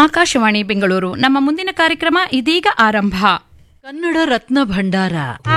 ಆಕಾಶವಾಣಿ ಬೆಂಗಳೂರು ನಮ್ಮ ಮುಂದಿನ ಕಾರ್ಯಕ್ರಮ ಇದೀಗ ಆರಂಭ ಕನ್ನಡ ರತ್ನ ಭಂಡಾರ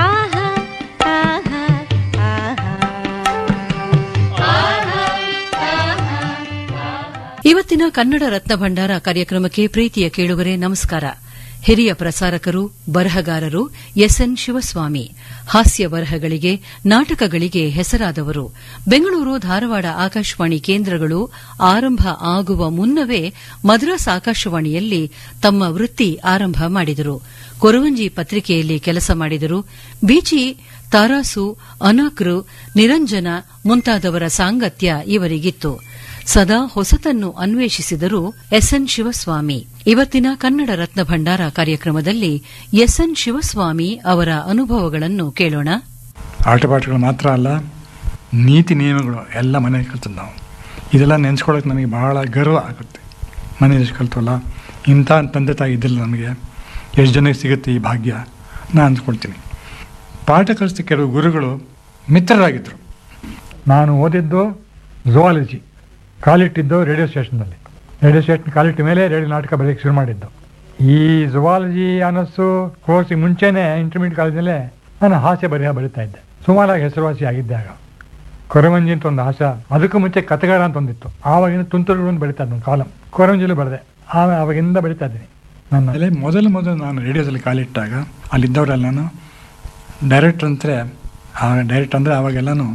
ಇವತ್ತಿನ ಕನ್ನಡ ರತ್ನ ಭಂಡಾರ ಕಾರ್ಯಕ್ರಮಕ್ಕೆ ಪ್ರೀತಿಯ ಕೇಳುಗರೆ ನಮಸ್ಕಾರ ಹಿರಿಯ ಪ್ರಸಾರಕರು ಬರಹಗಾರರು ಎಸ್ಎನ್ ಶಿವಸ್ವಾಮಿ ಹಾಸ್ಯ ಬರಹಗಳಿಗೆ ನಾಟಕಗಳಿಗೆ ಹೆಸರಾದವರು ಬೆಂಗಳೂರು ಧಾರವಾಡ ಆಕಾಶವಾಣಿ ಕೇಂದ್ರಗಳು ಆರಂಭ ಆಗುವ ಮುನ್ನವೇ ಮದ್ರಾಸ್ ಆಕಾಶವಾಣಿಯಲ್ಲಿ ತಮ್ಮ ವೃತ್ತಿ ಆರಂಭ ಮಾಡಿದರು ಕೊರವಂಜಿ ಪತ್ರಿಕೆಯಲ್ಲಿ ಕೆಲಸ ಮಾಡಿದರು ಬೀಚಿ ತಾರಾಸು ಅನಾಕ್ರು ನಿರಂಜನ ಮುಂತಾದವರ ಸಾಂಗತ್ಯ ಇವರಿಗಿತ್ತು ಸದಾ ಹೊಸತನ್ನು ಅನ್ವೇಷಿಸಿದರು ಎಸ್ಎನ್ ಶಿವಸ್ವಾಮಿ ಇವತ್ತಿನ ಕನ್ನಡ ರತ್ನ ಭಂಡಾರ ಕಾರ್ಯಕ್ರಮದಲ್ಲಿ ಎಸ್ಎನ್ ಶಿವಸ್ವಾಮಿ ಅವರ ಅನುಭವಗಳನ್ನು ಕೇಳೋಣ ಆಟಪಾಠಗಳು ಮಾತ್ರ ಅಲ್ಲ ನೀತಿ ನಿಯಮಗಳು ಎಲ್ಲ ಮನೆಯಲ್ಲಿ ಕಲ್ತದ್ದು ನಾವು ಇದೆಲ್ಲ ನೆನೆಸ್ಕೊಳ್ಳೋಕೆ ನನಗೆ ಬಹಳ ಗರ್ವ ಆಗುತ್ತೆ ಮನೇಲಿ ಎಷ್ಟು ಕಲ್ತವಲ್ಲ ಇಂಥ ತಂದೆ ತಾಯಿ ಇದ್ದಿಲ್ಲ ನಮಗೆ ಎಷ್ಟು ಜನಕ್ಕೆ ಸಿಗುತ್ತೆ ಈ ಭಾಗ್ಯ ನಾನು ಅಂದ್ಕೊಳ್ತೀನಿ ಪಾಠ ಕಲಿಸಿದ ಕೆಲವು ಗುರುಗಳು ಮಿತ್ರರಾಗಿದ್ದರು ನಾನು ಓದಿದ್ದು ಝುವಾಲಜಿ ಕಾಲಿಟ್ಟಿದ್ದು ರೇಡಿಯೋ ಸ್ಟೇಷನ್ನಲ್ಲಿ ರೇಡಿಯೋ ಸ್ಟೇಷನ್ ಕಾಲಿಟ್ಟ ಮೇಲೆ ರೇಡಿಯೋ ನಾಟಕ ಬರೆಯೋಕ್ಕೆ ಶುರು ಮಾಡಿದ್ದು ಈ ಝುವಾಲಜಿ ಅನ್ನಿಸ್ತು ಕೋರ್ಸಿಗೆ ಮುಂಚೆನೇ ಇಂಟರ್ಮೀಡಿಯಟ್ ಕಾಲೇಜಲ್ಲೇ ನಾನು ಹಾಸ್ಯ ಬರೆಯ ಬರಿತಾ ಇದ್ದೆ ಸುಮಾರಾಗಿ ಹೆಸರುವಾಸಿ ಆಗಿದ್ದೆ ಆಗ ಕೊರವಂಜಿ ಅಂತ ಒಂದು ಹಾಸ್ಯ ಅದಕ್ಕೂ ಮುಂಚೆ ಕಥೆಗಾರ ಅಂತ ಒಂದಿತ್ತು ಆವಾಗಿನ ತುಂತುರುಗಳು ಅಂತ ಬರಿತಾ ಇದ್ದೆ ಒಂದು ಕಾಲಂ ಕೊರವಂಜಿಲು ಬರೆದೆ ಆಮೇಲೆ ಆವಾಗಿಂದ ಬರಿತಾ ಇದ್ದೀನಿ ನನ್ನ ಅಲ್ಲೇ ಮೊದಲು ಮೊದಲು ನಾನು ರೇಡಿಯೋದಲ್ಲಿ ಕಾಲಿಟ್ಟಾಗ ಅಲ್ಲಿದ್ದವರೆಲ್ಲ ನಾನು ಡೈರೆಕ್ಟ್ರ್ ಅಂದರೆ ಆ ಡೈರೆಕ್ಟ್ ಅಂದರೆ ಆವಾಗೆಲ್ಲನೂ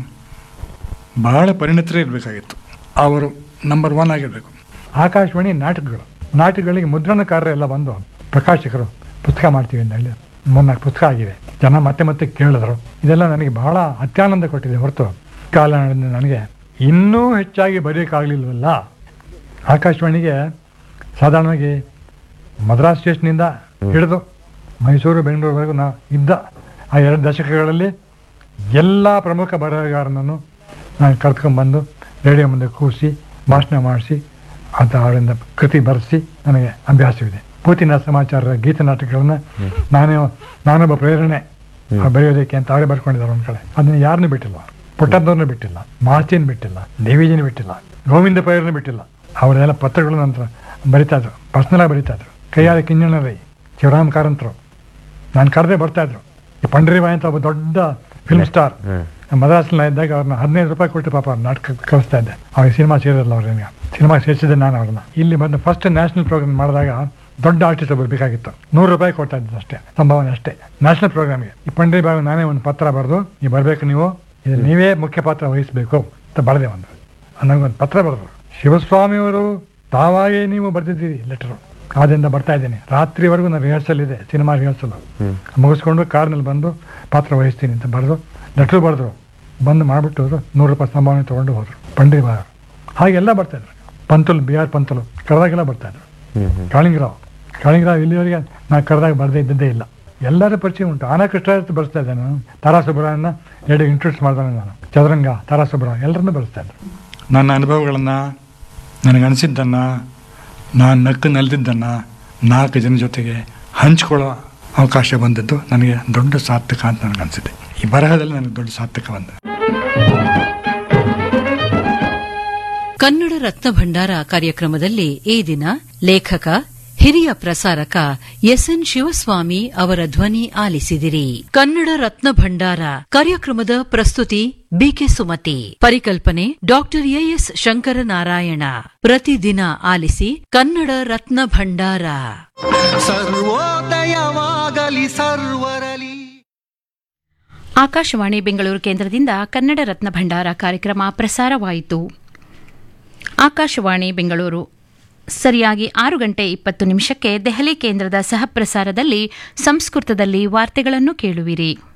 ಬಹಳ ಪರಿಣಿತರೇ ಇರಬೇಕಾಗಿತ್ತು ಅವರು ನಂಬರ್ ಒನ್ ಆಗಿರಬೇಕು ಆಕಾಶವಾಣಿ ನಾಟಕಗಳು ನಾಟಕಗಳಿಗೆ ಮುದ್ರಣಕಾರರೆಲ್ಲ ಬಂದು ಪ್ರಕಾಶಕರು ಪುಸ್ತಕ ಮಾಡ್ತೀವಿ ಅಂತ ಹೇಳಿ ಮೂರ್ನಾಲ್ಕು ಪುಸ್ತಕ ಆಗಿವೆ ಜನ ಮತ್ತೆ ಮತ್ತೆ ಕೇಳಿದ್ರು ಇದೆಲ್ಲ ನನಗೆ ಬಹಳ ಅತ್ಯಾನಂದ ಕೊಟ್ಟಿದೆ ಹೊರತು ಕಾಲ ನಡೆದ ನನಗೆ ಇನ್ನೂ ಹೆಚ್ಚಾಗಿ ಬರೆಯೋಕ್ಕಾಗಲಿಲ್ವಲ್ಲ ಆಕಾಶವಾಣಿಗೆ ಸಾಧಾರಣವಾಗಿ ಮದ್ರಾಸ್ ಸ್ಟೇಷನಿಂದ ಹಿಡಿದು ಮೈಸೂರು ಬೆಂಗಳೂರುವರೆಗೂ ನಾ ಇದ್ದ ಆ ಎರಡು ದಶಕಗಳಲ್ಲಿ ಎಲ್ಲ ಪ್ರಮುಖ ಬರಹಗಾರನನ್ನು ನಾನು ಕರ್ಕೊಂಡ್ಬಂದು ರೇಡಿಯೋ ಮುಂದೆ ಕೂರಿಸಿ ಭಾಷಣ ಮಾಡಿಸಿ ಅದು ಅವರಿಂದ ಕೃತಿ ಬರೆಸಿ ನನಗೆ ಅಭ್ಯಾಸವಿದೆ ಪೂತಿನ ಸಮಾಚಾರ ಗೀತ ನಾಟಕಗಳನ್ನ ನಾನೇ ನಾನೊಬ್ಬ ಪ್ರೇರಣೆ ಆ ಬರೆಯೋದಕ್ಕೆ ಅಂತ ಅವರೇ ಬರ್ಕೊಂಡಿದ್ದಾರೆ ಒಂದು ಕಡೆ ಅದನ್ನ ಯಾರನ್ನೂ ಬಿಟ್ಟಿಲ್ಲ ಪುಟ್ಟದ್ದವ್ರನ್ನ ಬಿಟ್ಟಿಲ್ಲ ಮಾರ್ಚಿನ್ ಬಿಟ್ಟಿಲ್ಲ ದೇವಿಜಿನ ಬಿಟ್ಟಿಲ್ಲ ಗೋವಿಂದ ಪೈರನ್ನ ಬಿಟ್ಟಿಲ್ಲ ಅವರೆಲ್ಲ ಪತ್ರಗಳು ನಂತರ ಬರಿತಾ ಇದ್ರು ಪರ್ಸ್ನಲಾಗಿ ಬರಿತಾ ಇದ್ರು ಕೈಯಾದ ಕಿಂಜಣ ರೈ ಶಿವರಾಮ್ ಕಾರಂತರು ನಾನು ಕರೆದೇ ಬರ್ತಾ ಇದ್ರು ಈ ಪಂಡರಿಬಾಯಿ ಅಂತ ಒಬ್ಬ ದೊಡ್ಡ ಫಿಲ್ಮ್ ಸ್ಟಾರ್ ಮದ್ರಾಸ್ನಲ್ಲಿ ಇದ್ದಾಗ ಅವ್ರನ್ನ ಹದಿನೈದು ರೂಪಾಯಿ ಕೊಟ್ಟು ಪಾಪ ಅವ್ರ ನಾಟಕ ಕಳಿಸ್ತಾ ಇದ್ದೆ ಅವಾಗ ಸಿನಿಮಾ ಸೇರಿರಲ್ಲ ಅವ್ರನ್ನ ಸಿನಿಮಾ ಸೇರಿಸಿದ್ದೆ ನಾನು ಅವ್ರನ್ನ ಇಲ್ಲಿ ಬಂದು ಫಸ್ಟ್ ನ್ಯಾಷನಲ್ ಪ್ರೋಗ್ರಾಮ್ ಮಾಡಿದಾಗ ದೊಡ್ಡ ಆರ್ಟಿಸ್ಟ್ ಬರಬೇಕಾಗಿತ್ತು ನೂರು ರೂಪಾಯಿ ಕೊಡ್ತಾ ಇದ್ದು ಅಷ್ಟೇ ಸಂಭಾವನೆ ಅಷ್ಟೇ ನ್ಯಾಷನಲ್ ಪ್ರೋಗ್ರಾಮ್ಗೆ ಈ ಪಂಡರಿಬಾಯಿ ನಾನೇ ಒಂದು ಪತ್ರ ಬರೆದು ನೀವು ಬರಬೇಕು ನೀವು ಇದು ನೀವೇ ಮುಖ್ಯ ಪಾತ್ರ ವಹಿಸಬೇಕು ಅಂತ ಬರೆದೆ ಒಂದು ನನಗೊಂದು ಪತ್ರ ಬರೆದ್ರು ಶಿವಸ್ವಾಮಿಯವರು ತಾವಾಗೇ ನೀವು ಬರೆದಿದ್ದೀರಿ ಲೆಟರು ಆದ್ದರಿಂದ ಬರ್ತಾ ಇದ್ದೀನಿ ರಾತ್ರಿವರೆಗೂ ನಾನು ರಿಹರ್ಸಲ್ ಇದೆ ಸಿನಿಮಾ ರಿಹರ್ಸಲ್ ಮುಗಿಸ್ಕೊಂಡು ಕಾರ್ನಲ್ಲಿ ಬಂದು ಪಾತ್ರ ವಹಿಸ್ತೀನಿ ಅಂತ ಬರೆದು ಲೆಟ್ರು ಬರೆದ್ರು ಬಂದು ಮಾಡಿಬಿಟ್ಟು ಹೋದ್ರು ನೂರು ರೂಪಾಯಿ ಸಂಭಾವನೆ ತೊಗೊಂಡು ಹೋದ್ರು ಪಂಡಿತ್ ಬಾಯರು ಹಾಗೆಲ್ಲ ಬರ್ತಾಯಿದ್ರು ಪಂತಲು ಬಿ ಆರ್ ಪಂತಲು ಕರೆದಾಗೆಲ್ಲ ಬರ್ತಾಯಿದ್ರು ಕಾಳಿಂಗರಾವ್ ಕಾಳಿಂಗರಾವ್ ಇಲ್ಲಿವರೆಗೆ ನಾನು ಕರೆದಾಗ ಬರದೇ ಇದ್ದದ್ದೇ ಇಲ್ಲ ಎಲ್ಲರ ಪರಿಚಯ ಉಂಟು ಆನಾ ಕೃಷ್ಣ ಬರೆಸ್ತಾ ಇದ್ದೆ ನಾನು ತಾರಾ ಸುಬ್ರಹ್ಮಣ್ಯನ ಎರಡು ಇಂಟ್ರೊಡ್ಯೂಸ್ ಮಾಡಿದೆ ನಾನು ಚದುರಂಗ ತಾರಾ ಸುಬ್ರಹ್ಮಣ್ಯ ಎಲ್ಲರನ್ನೂ ಬರೆಸ್ತಾ ಇದ್ರು ನನ್ನ ಅನುಭವಗಳನ್ನು ನನಗನ್ಸಿದ್ದನ್ನು ನಾನು ನಕ್ಕು ನಲಿದಿದ್ದನ್ನು ನಾಲ್ಕು ಜನ ಜೊತೆಗೆ ಹಂಚ್ಕೊಳ್ಳೋ ಅವಕಾಶ ಬಂದದ್ದು ನನಗೆ ದೊಡ್ಡ ಸಾರ್ಥಕ ಅಂತ ನನಗನ್ಸಿದೆ ಈ ಬರಹದಲ್ಲಿ ನನಗೆ ದೊಡ್ಡ ಸಾರ್ಥಕ ಬಂದ ಕನ್ನಡ ರತ್ನ ಭಂಡಾರ ಕಾರ್ಯಕ್ರಮದಲ್ಲಿ ಈ ದಿನ ಲೇಖಕ ಹಿರಿಯ ಪ್ರಸಾರಕ ಎಸ್ಎನ್ ಶಿವಸ್ವಾಮಿ ಅವರ ಧ್ವನಿ ಆಲಿಸಿದಿರಿ ಕನ್ನಡ ರತ್ನ ಭಂಡಾರ ಕಾರ್ಯಕ್ರಮದ ಪ್ರಸ್ತುತಿ ಬಿಕೆ ಸುಮತಿ ಪರಿಕಲ್ಪನೆ ಡಾಕ್ಟರ್ ಎಎಸ್ ಶಂಕರನಾರಾಯಣ ಪ್ರತಿದಿನ ಆಲಿಸಿ ಕನ್ನಡ ರತ್ನ ಭಂಡಾರ ಸರ್ವೋದಯವಾಗಲಿ ಸರ್ವರಲಿ ಆಕಾಶವಾಣಿ ಬೆಂಗಳೂರು ಕೇಂದ್ರದಿಂದ ಕನ್ನಡ ರತ್ನ ಭಂಡಾರ ಕಾರ್ಯಕ್ರಮ ಪ್ರಸಾರವಾಯಿತು ಆಕಾಶವಾಣಿ ಬೆಂಗಳೂರು ಸರಿಯಾಗಿ ಆರು ಗಂಟೆ ಇಪ್ಪತ್ತು ನಿಮಿಷಕ್ಕೆ ದೆಹಲಿ ಕೇಂದ್ರದ ಸಹಪ್ರಸಾರದಲ್ಲಿ ಸಂಸ್ಕೃತದಲ್ಲಿ ವಾರ್ತೆಗಳನ್ನು ಕೇಳುವಿರಿ